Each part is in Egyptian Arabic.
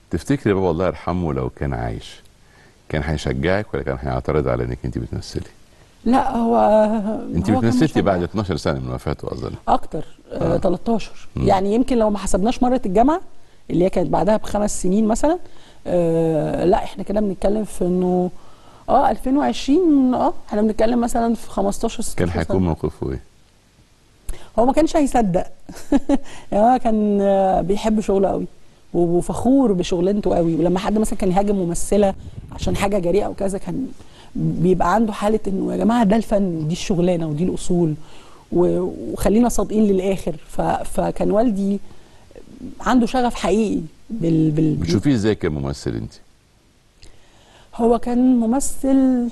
تفتكري بابا الله يرحمه لو كان عايش كان هيشجعك ولا كان هيعترض على انك انت بتمثلي لا هو انت هو كان بتمثلي مشجع. بعد 12 سنه من وفاته اظن اكتر آه. آه. 13 مم. يعني يمكن لو ما حسبناش مره الجامعه اللي هي كانت بعدها بخمس سنين مثلا آه لا احنا كده بنتكلم في انه اه 2020 اه احنا بنتكلم مثلا في 15 16 كان سنة. هيكون موقفه ايه؟ هو ما كانش هيصدق يعني هو كان آه، بيحب شغله قوي وفخور بشغلانته قوي ولما حد مثلا كان يهاجم ممثله عشان حاجه جريئه او كذا كان بيبقى عنده حاله انه يا جماعه ده الفن ودي الشغلانه ودي الاصول و- وخلينا صادقين للاخر ف... فكان والدي عنده شغف حقيقي بال... بال... بتشوفيه ازاي كممثل انت؟ هو كان ممثل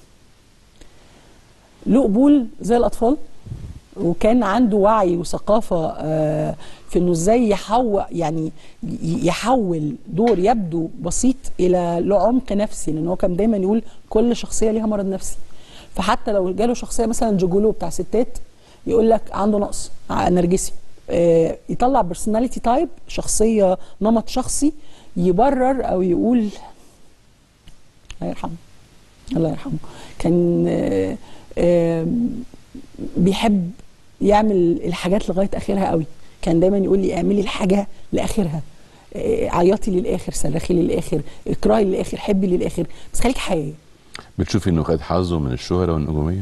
له قبول زي الاطفال وكان عنده وعي وثقافه آه، في انه ازاي يحول يعني ي- يحول دور يبدو بسيط الى له عمق نفسي لان هو كان دايما يقول كل شخصيه ليها مرض نفسي فحتى لو جاله شخصيه مثلا جوجولو بتاع ستات يقول لك عنده نقص ع- نرجسي آه، يطلع بيرسوناليتي تايب شخصيه نمط شخصي يبرر او يقول الله يرحمه الله يرحمه كان آه، آه، بيحب يعمل الحاجات لغايه اخرها قوي كان دايما يقول لي اعملي الحاجه لاخرها آه، عيطي للاخر صرخي للاخر اكرهي للاخر حبي للاخر بس خليك حقيقيه بتشوفي انه خد حظه من الشهره والنجوميه؟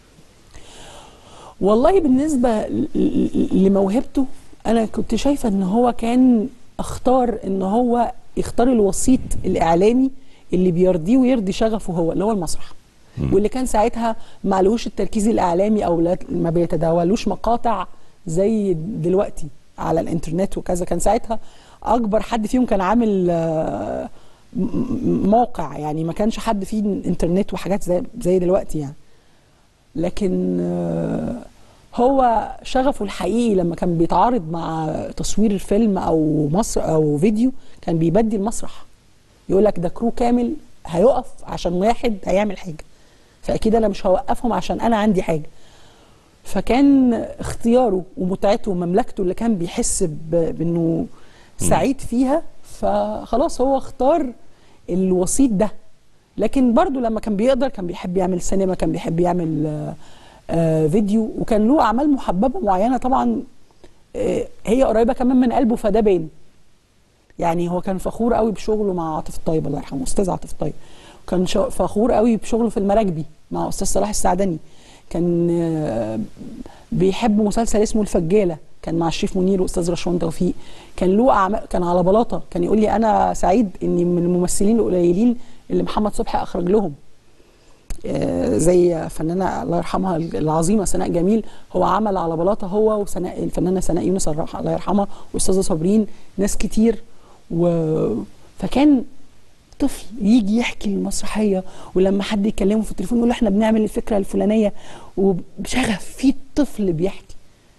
والله بالنسبه ل- ل- لموهبته انا كنت شايفه ان هو كان اختار ان هو يختار الوسيط الاعلامي اللي بيرضيه ويرضي شغفه هو اللي هو المسرح مم. واللي كان ساعتها معلهوش التركيز الاعلامي او لا- ما بيتداولوش مقاطع زي دلوقتي على الانترنت وكذا كان ساعتها اكبر حد فيهم كان عامل آه، م- م- موقع يعني ما كانش حد فيه انترنت وحاجات زي زي دلوقتي يعني لكن آه، هو شغفه الحقيقي لما كان بيتعارض مع تصوير الفيلم او مصر او فيديو كان بيبدي المسرح يقول لك ده كرو كامل هيقف عشان واحد هيعمل حاجه فاكيد انا مش هوقفهم عشان انا عندي حاجه فكان اختياره ومتعته ومملكته اللي كان بيحس ب- بانه سعيد فيها فخلاص هو اختار الوسيط ده لكن برضو لما كان بيقدر كان بيحب يعمل سينما كان بيحب يعمل آه، آه، فيديو وكان له اعمال محببه معينه طبعا آه، هي قريبه كمان من قلبه فده باين يعني هو كان فخور قوي بشغله مع عاطف الطيب الله يرحمه استاذ عاطف الطيب كان شو- فخور قوي بشغله في المراكبي مع استاذ صلاح السعدني كان آه، بيحب مسلسل اسمه الفجاله كان مع الشريف منير واستاذ رشوان توفيق كان له اعمال كان على بلاطه كان يقول لي انا سعيد اني من الممثلين القليلين اللي محمد صبحي اخرج لهم آه، زي فنانه الله يرحمها العظيمه سناء جميل هو عمل على بلاطه هو وسناء الفنانه سناء يونس الراحة الله يرحمها واستاذه صابرين ناس كتير و فكان طفل يجي يحكي المسرحيه ولما حد يكلمه في التليفون يقول له احنا بنعمل الفكره الفلانيه وبشغف في طفل بيحكي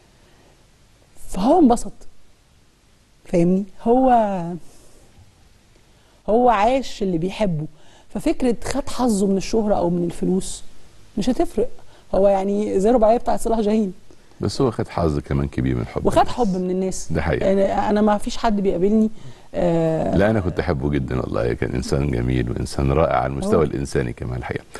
فهو انبسط فاهمني هو هو عاش اللي بيحبه ففكره خد حظه من الشهره او من الفلوس مش هتفرق هو يعني زي رباعيه بتاعت صلاح جاهين بس هو خد حظ كمان كبير من الحب وخد حب من الناس ده حقيقي يعني انا ما فيش حد بيقابلني آه لا انا كنت احبه جدا والله كان انسان جميل وانسان رائع على المستوى هو- الانساني كمان الحقيقه